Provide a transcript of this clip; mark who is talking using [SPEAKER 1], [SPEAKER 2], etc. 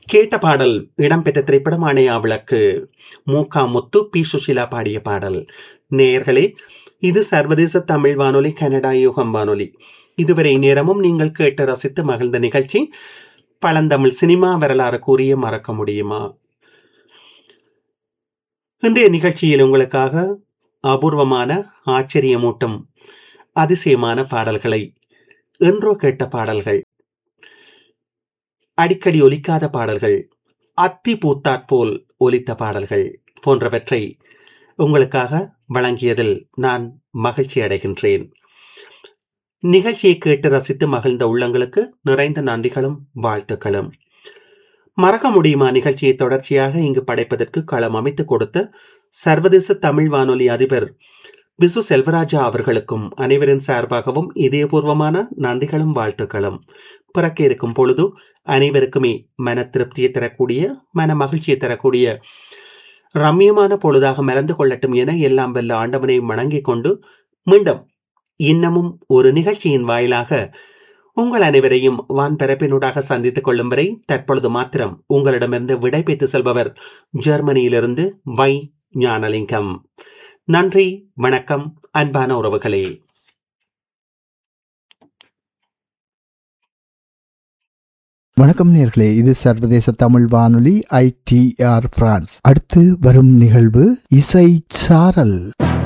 [SPEAKER 1] கேட்ட பாடல் இடம்பெற்ற திரைப்படம் அணையா விளக்கு மூகா முத்து பி சுஷிலா பாடிய பாடல் நேயர்களே இது சர்வதேச தமிழ் வானொலி கனடா யுகம் வானொலி இதுவரை நேரமும் நீங்கள் கேட்டு ரசித்து மகிழ்ந்த நிகழ்ச்சி பழந்தமிழ் சினிமா வரலாறு கூறிய மறக்க முடியுமா இன்றைய நிகழ்ச்சியில் உங்களுக்காக அபூர்வமான ஆச்சரியமூட்டும் அதிசயமான பாடல்களை என்றோ கேட்ட பாடல்கள் அடிக்கடி ஒலிக்காத பாடல்கள் அத்தி பூத்தாற்போல் ஒலித்த பாடல்கள் போன்றவற்றை உங்களுக்காக வழங்கியதில் நான் மகிழ்ச்சி அடைகின்றேன் நிகழ்ச்சியை கேட்டு ரசித்து மகிழ்ந்த உள்ளங்களுக்கு நிறைந்த நன்றிகளும் வாழ்த்துக்களும் மறக்க முடியுமா நிகழ்ச்சியை தொடர்ச்சியாக இங்கு படைப்பதற்கு களம் அமைத்துக் கொடுத்த சர்வதேச தமிழ் வானொலி அதிபர் விசு செல்வராஜா அவர்களுக்கும் அனைவரின் சார்பாகவும் இதயபூர்வமான நன்றிகளும் வாழ்த்துக்களும் பிறக்க இருக்கும் பொழுது அனைவருக்குமே மன திருப்தியை தரக்கூடிய மன மகிழ்ச்சியை தரக்கூடிய ரம்யமான பொழுதாக மறந்து கொள்ளட்டும் என எல்லாம் வல்ல ஆண்டவனை வணங்கிக் கொண்டு மீண்டும் இன்னமும் ஒரு நிகழ்ச்சியின் வாயிலாக உங்கள் அனைவரையும் வான் பரப்பினூடாக சந்தித்துக் கொள்ளும் வரை தற்பொழுது மாத்திரம் உங்களிடமிருந்து விடை பெற்று செல்பவர் ஜெர்மனியிலிருந்து வை ஞானலிங்கம் நன்றி வணக்கம் அன்பான உறவுகளே
[SPEAKER 2] வணக்கம் நேர்களே இது சர்வதேச தமிழ் வானொலி ஐடிஆர் பிரான்ஸ் அடுத்து வரும் நிகழ்வு இசை சாரல்